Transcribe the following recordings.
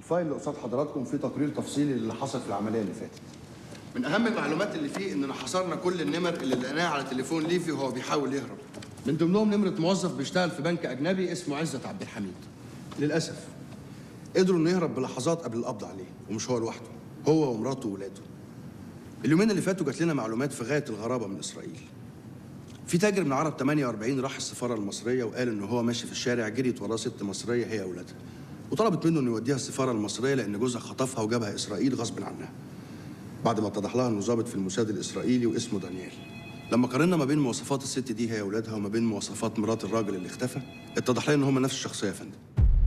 الفايل اللي قصاد حضراتكم فيه تقرير تفصيلي للي حصل في العمليه اللي فاتت من اهم المعلومات اللي فيه اننا حصرنا كل النمر اللي لقيناها على تليفون ليفي وهو بيحاول يهرب من ضمنهم نمره موظف بيشتغل في بنك اجنبي اسمه عزت عبد الحميد للاسف قدروا انه يهرب بلحظات قبل القبض عليه ومش هو لوحده هو ومراته وولاده اليومين اللي فاتوا جات لنا معلومات في غايه الغرابه من اسرائيل في تاجر من عرب 48 راح السفاره المصريه وقال ان هو ماشي في الشارع جريت وراه ست مصريه هي اولادها وطلبت منه انه يوديها السفاره المصريه لان جوزها خطفها وجابها اسرائيل غصب عنها بعد ما اتضح لها انه ضابط في الموساد الاسرائيلي واسمه دانيال لما قارنا ما بين مواصفات الست دي هي اولادها وما بين مواصفات مرات الراجل اللي اختفى اتضح لنا ان هم نفس الشخصيه يا فندم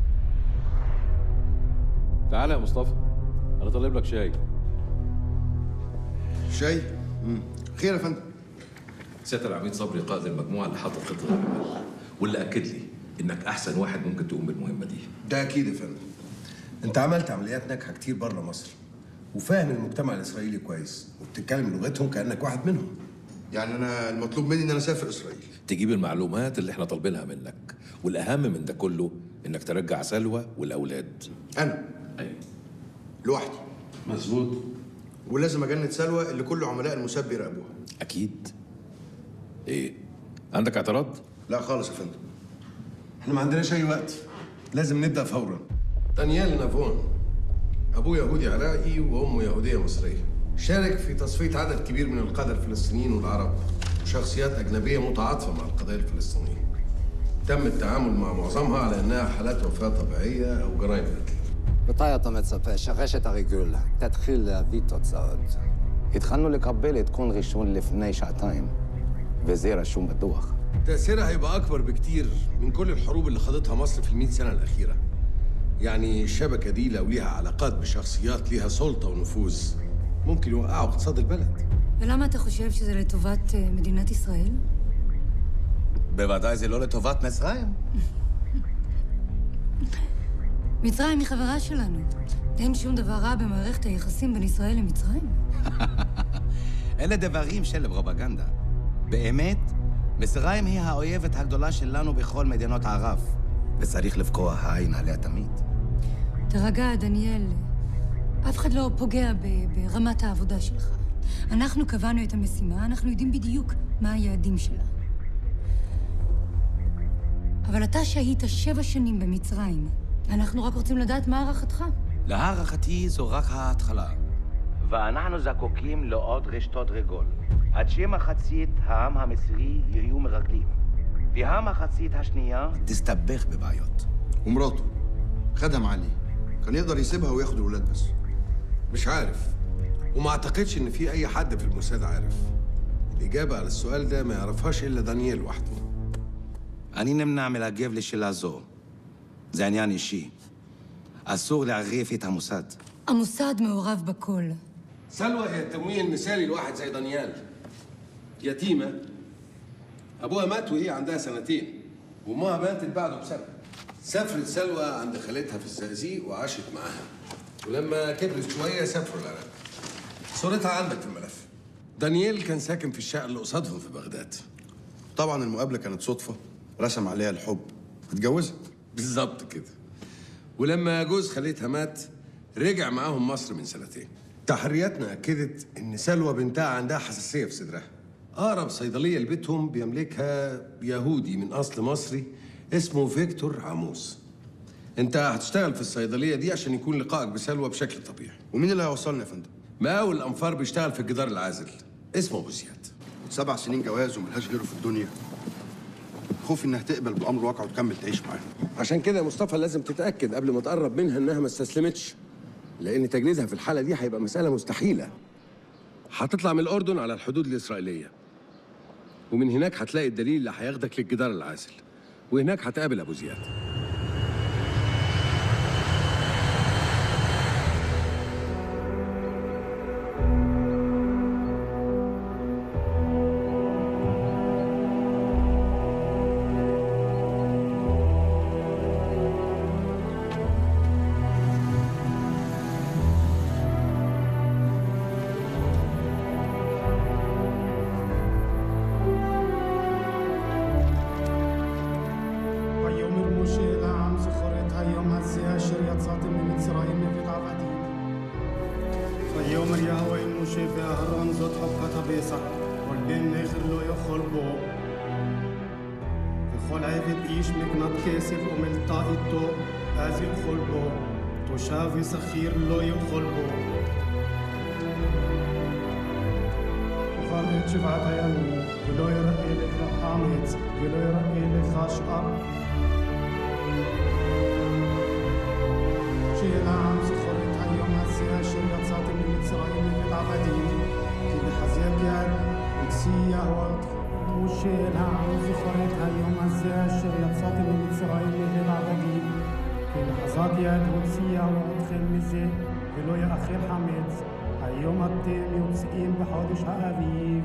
تعالى يا مصطفى انا طالب لك شاي شاي مم. خير يا فندم سيادة العميد صبري قائد المجموعة اللي حاطط خطة العمل واللي أكد لي إنك أحسن واحد ممكن تقوم بالمهمة دي ده اكيد يا فندم انت عملت عمليات ناجحه كتير بره مصر وفاهم المجتمع الاسرائيلي كويس وبتتكلم لغتهم كانك واحد منهم يعني انا المطلوب مني ان انا اسافر اسرائيل تجيب المعلومات اللي احنا طالبينها منك والأهم من ده كله إنك ترجع سلوى والأولاد انا أيوة لوحدي مظبوط ولازم اجند سلوى اللي كل عملاء الموساد بيراقبوها أكيد إيه عندك اعتراض؟ لا خالص يا فندم احنا ما عندناش اي وقت لازم نبدا فورا دانيال نافون أبوه يهودي عراقي وأمه يهودية مصرية شارك في تصفية عدد كبير من القادة الفلسطينيين والعرب وشخصيات أجنبية متعاطفة مع القضية الفلسطينية تم التعامل مع معظمها على أنها حالات وفاة طبيعية أو جرائم قتل מתי אתה מצפה שרשת הריגול תתחיל להביא תוצאות? התחלנו לקבל עדכון ראשון לפני שעתיים, וזה רשום בדוח. تأثيرها هيبقى أكبر بكتير من كل الحروب اللي خاضتها مصر في المئة سنة الأخيرة يعني الشبكة دي لو ليها علاقات بشخصيات ليها سلطة ونفوذ ممكن يوقعوا اقتصاد البلد ולמה אתה חושב שזה לטובת אה, מדינת ישראל? בוודאי זה לא לטובת מצרים. מצרים היא חברה שלנו. אין שום דבר רע במערכת היחסים בין ישראל למצרים. אלה דברים של פרופגנדה. באמת, מצרים היא האויבת הגדולה שלנו בכל מדינות ערב, וצריך לפקוח העין עליה תמיד. תירגע, דניאל. אף אחד לא פוגע ב- ברמת העבודה שלך. אנחנו קבענו את המשימה, אנחנו יודעים בדיוק מה היעדים שלה. אבל אתה שהית שבע שנים במצרים, אנחנו רק רוצים לדעת מה הערכתך. להערכתי זו רק ההתחלה. ואנחנו זקוקים לעוד רשתות רגול. עד שמחצית העם המצרי יהיו מרגלים. והמחצית השנייה תסתבך בבעיות. ومراته خدها معاه ليه؟ كان يقدر يسيبها وياخد الولاد بس مش عارف وما اعتقدش ان في اي حد في الموساد عارف الاجابه على السؤال ده ما يعرفهاش الا دانيال وحده אני נמנע מלהגיב לשאלה זו. זה עניין אישי. אסור לערב את המוסד. המוסד מעורב בכל. سلوى هي التمويه المثالي لواحد زي دانيال يتيمه ابوها مات وهي عندها سنتين وامها ماتت بعده بسنه سافرت سلوى عند خالتها في الزقازيق وعاشت معاها ولما كبرت شويه سافروا العراق صورتها عندك في الملف دانيال كان ساكن في الشقه اللي قصادهم في بغداد طبعا المقابله كانت صدفه رسم عليها الحب اتجوزت بالظبط كده ولما جوز خالتها مات رجع معاهم مصر من سنتين تحرياتنا أكدت إن سلوى بنتها عندها حساسية في صدرها أقرب صيدلية لبيتهم بيملكها يهودي من أصل مصري اسمه فيكتور عاموس أنت هتشتغل في الصيدلية دي عشان يكون لقائك بسلوى بشكل طبيعي ومين اللي هيوصلنا يا فندم؟ مقاول الأنفار بيشتغل في الجدار العازل اسمه أبو زياد سبع سنين جواز وملهاش غيره في الدنيا خوفي انها تقبل بالامر الواقع وتكمل تعيش معاه عشان كده يا مصطفى لازم تتأكد قبل ما تقرب منها إنها ما استسلمتش لأن تجنيدها في الحالة دي هيبقى مسألة مستحيلة هتطلع من الأردن على الحدود الإسرائيلية ومن هناك هتلاقي الدليل اللي هياخدك للجدار العازل وهناك هتقابل أبو زياد ויאמר משה مريا وين موشي في هران زود حبكة بيسع والبين ناخر لو يخل بو يخل عيفت إيش مكنط كاسف وملطاقي تو أزي يخل بو تو شافي سخير لو يخل بو خالد شفعت يمي ولو يرقي لك حامد ولو يرقي لك خاشقة شينا عم سخرت هاليوم هالسيا شريط ساطي من إسرائيل اللي تعبدين كي بحزيك يد بكسية وقت وشينا عم سخرت هاليوم هالسيا شريط ساطي من إسرائيل اللي تعبدين كي بحزاك يد وكسية وقت خمزة ولو يا أخي الحمد هاليوم التيم يبسقين بحوضش أبيب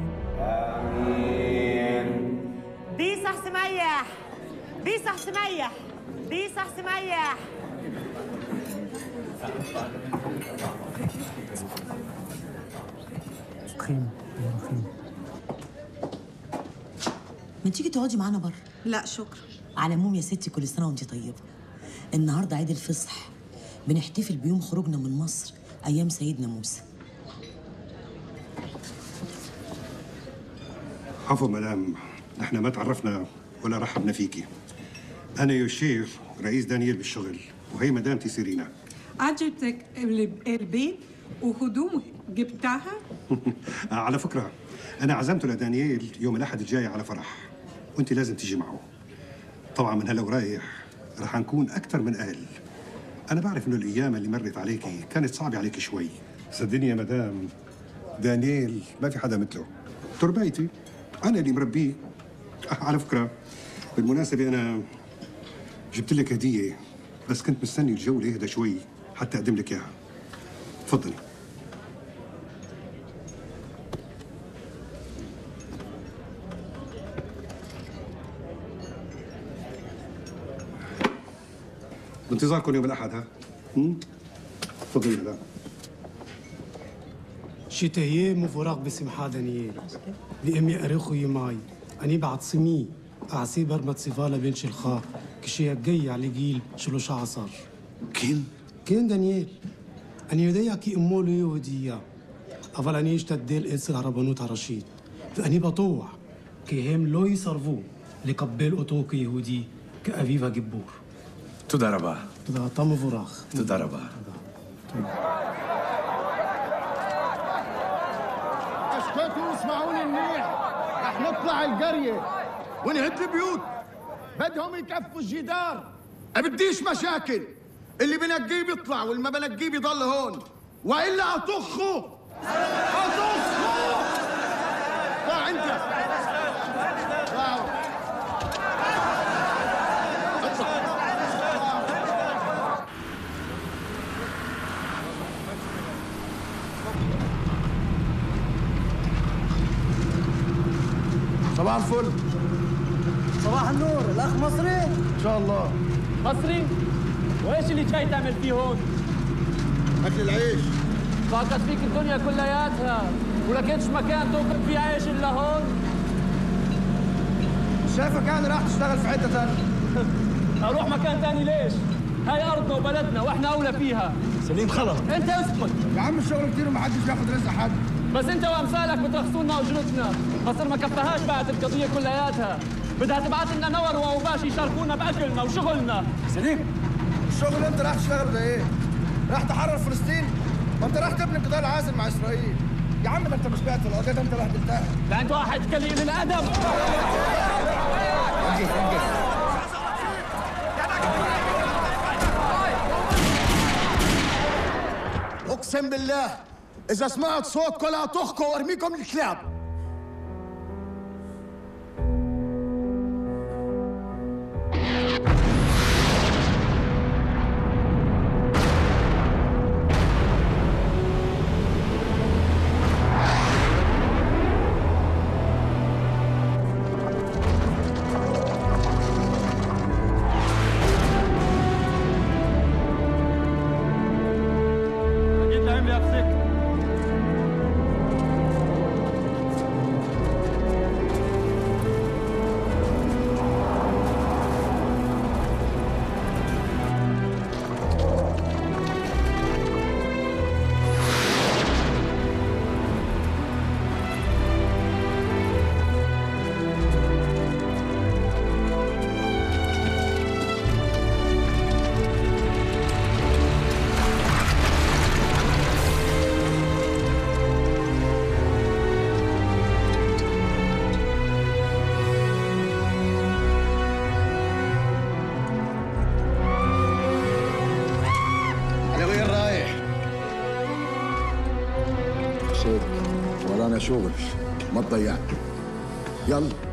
بيصح سميح بيصح سميح بيصح سميح خيم خيم ما تيجي تقعدي معانا بره لا شكرا على العموم يا ستي كل سنه وانت طيبه النهارده عيد الفصح بنحتفل بيوم خروجنا من مصر ايام سيدنا موسى عفوا مدام نحن ما تعرفنا ولا رحبنا فيكي انا يوشير رئيس دانيال بالشغل وهي مدامتي سيرينا عجبتك ال- البيت وهدوم جبتها على فكره انا عزمته لدانيال يوم الاحد الجاي على فرح وانت لازم تيجي معه طبعا من هلا ورايح رح نكون اكثر من اهل انا بعرف انه الايام اللي مرت عليكي كانت صعبه عليكي شوي صدقني يا مدام دانيال ما في حدا مثله تربيتي انا اللي مربيه على فكره بالمناسبه انا جبت لك هديه بس كنت مستني الجو يهدى شوي حتى اقدم لك اياها تفضلي بانتظاركم يوم الاحد ها هم؟ تفضلي مدام شتهيه مفرغ بسمحة دانيال لأمي أريخو يماي أني بعد سمي أعسي برمت سفالة بين شلخا كشي جاي على جيل شلو شعصر كين كين دانيال أني يديا كي أمولو يهودية أفل أني اشتدل إنسل هربانوت رشيد فأني بطوع كي هم لو يصرفو لقبل أوتوك يهودي كأفيفا جبور תודה רבה. تدا طم فراغ תודה רבה. اسكتوا اسمعوني منيح رح نطلع القرية ونهد البيوت بدهم يكفوا الجدار بديش مشاكل اللي بنقيه بيطلع واللي ما بنقيه بيضل هون والا اطخه اطخه طلع انت طلعوا. اطلع صباح الفل صباح النور الاخ مصري ان شاء الله مصري وايش اللي جاي تعمل فيه هون اكل العيش فاقت فيك الدنيا كلياتها ولكنش مكان تاكل فيه عيش الا هون شايفك يعني راح تشتغل في حته ثانيه اروح مكان ثاني ليش هاي ارضنا وبلدنا واحنا اولى فيها سليم خلص انت اسكت يا عم الشغل كتير ومحدش بياخد رزق حد بس انت وامثالك بترخصوا لنا اجرتنا مصر ما كفاهاش بعد القضيه كلياتها بدها تبعت لنا نور واوباش يشاركونا باكلنا وشغلنا سليم الشغل انت راح تشتغل ولا ايه؟ راح تحرر فلسطين؟ ما انت راح تبني قضاء العازل مع اسرائيل يا عم ما انت مش بعت القضيه ده انت بهدلتها ده انت واحد قليل الادب انجز انجز اقسم بالله اذا سمعت صوت كل اطخكم وارميكم الكلاب اكيد عمري افسك شغل ما تضيعني يلا